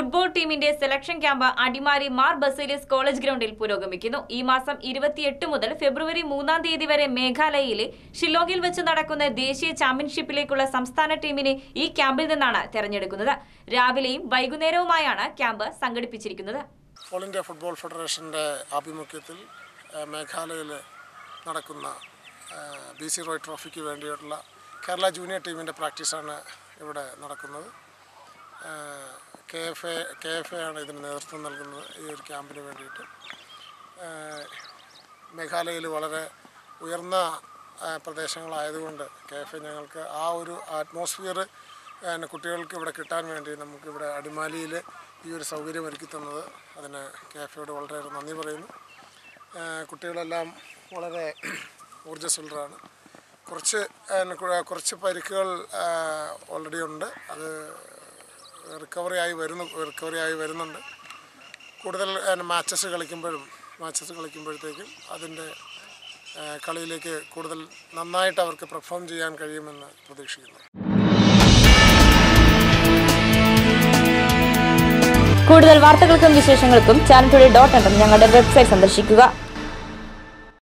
football ടീമിന്റെ selection camp Adimali Mar Baselios college ഗ്രൗണ്ടിൽ പുരോഗമിക്കുന്നു ഈ മാസം ഇരുപത്തിയെട്ട് മുതൽ ഫെബ്രുവരി മൂന്നാം തീയതി വരെ മേഘാലയയിലെ ഷില്ലോങ്ങിൽ വെച്ച് നടക്കുന്ന ദേശീയ ചാമ്പ്യൻഷിപ്പിലേക്കുള്ള സംസ്ഥാന ടീമിനെ ഈ ക്യാമ്പിൽ നിന്നാണ് തെരഞ്ഞെടുക്കുന്നത് രാവിലെയും വൈകുന്നേരവുമായാണ് ക്യാമ്പ് സംഘടിപ്പിച്ചിരിക്കുന്നത് ഓൾ ഇന്ത്യ ഫുട്ബോൾ ഫെഡറേഷൻ്റെ ആഭിമുഖ്യത്തിൽ ആ, മേഘാലയയിൽ നടക്കുന്ന ബി സി റോയ് ട്രോഫിക്ക് വേണ്ടിയിട്ടുള്ള കേരള ജൂനിയർ ടീമിൻ്റെ പ്രാക്ടീസാണ് ഇവിടെ നടക്കുന്നത് K F A K F A ആണ് ഇതിന് നേതൃത്വം നൽകുന്നത് ഈ ഒരു ക്യാമ്പിന് വേണ്ടിയിട്ട് ആ, മേഘാലയയിൽ വളരെ ഉയർന്ന ആ, പ്രദേശങ്ങളായതുകൊണ്ട് കെ എഫ് എ ഞങ്ങൾക്ക് ആ ഒരു ആറ്റ്മോസ്ഫിയർ പിന്നെ കുട്ടികൾക്ക് ഇവിടെ കിട്ടാൻ വേണ്ടി നമുക്കിവിടെ അടിമാലിയിൽ ഈ ഒരു സൗകര്യം ഒരുക്കി തന്നത് അതിന് കെ എഫ് എയോട് വളരെയേറെ നന്ദി പറയുന്നു ആ, കുട്ടികളെല്ലാം വളരെ ഊർജ്ജസ്വലരാണ് കുറച്ച് പിന്നെ കു- കുറച്ച് പരിക്കുകൾ ഓൾറെഡി ഉണ്ട് അത് റിക്കവറി ആയി വരുന്നു റിക്കവറി ആയി വരുന്നുണ്ട് കൂടുതൽ മാച്ചസ് കളിക്കുമ്പോഴും മാച്ചസ് കളിക്കുമ്പോഴത്തേക്കും അതിൻ്റെ ആ, കളിയിലേക്ക് കൂടുതൽ നന്നായിട്ട് അവർക്ക് പെർഫോം ചെയ്യാൻ കഴിയുമെന്ന് പ്രതീക്ഷിക്കുന്നു കൂടുതൽ വാർത്തകൾക്കും വിശേഷങ്ങൾക്കും ചാനൽ ഡോട്ട് ഞങ്ങളുടെ വെബ്സൈറ്റ് സന്ദർശിക്കുക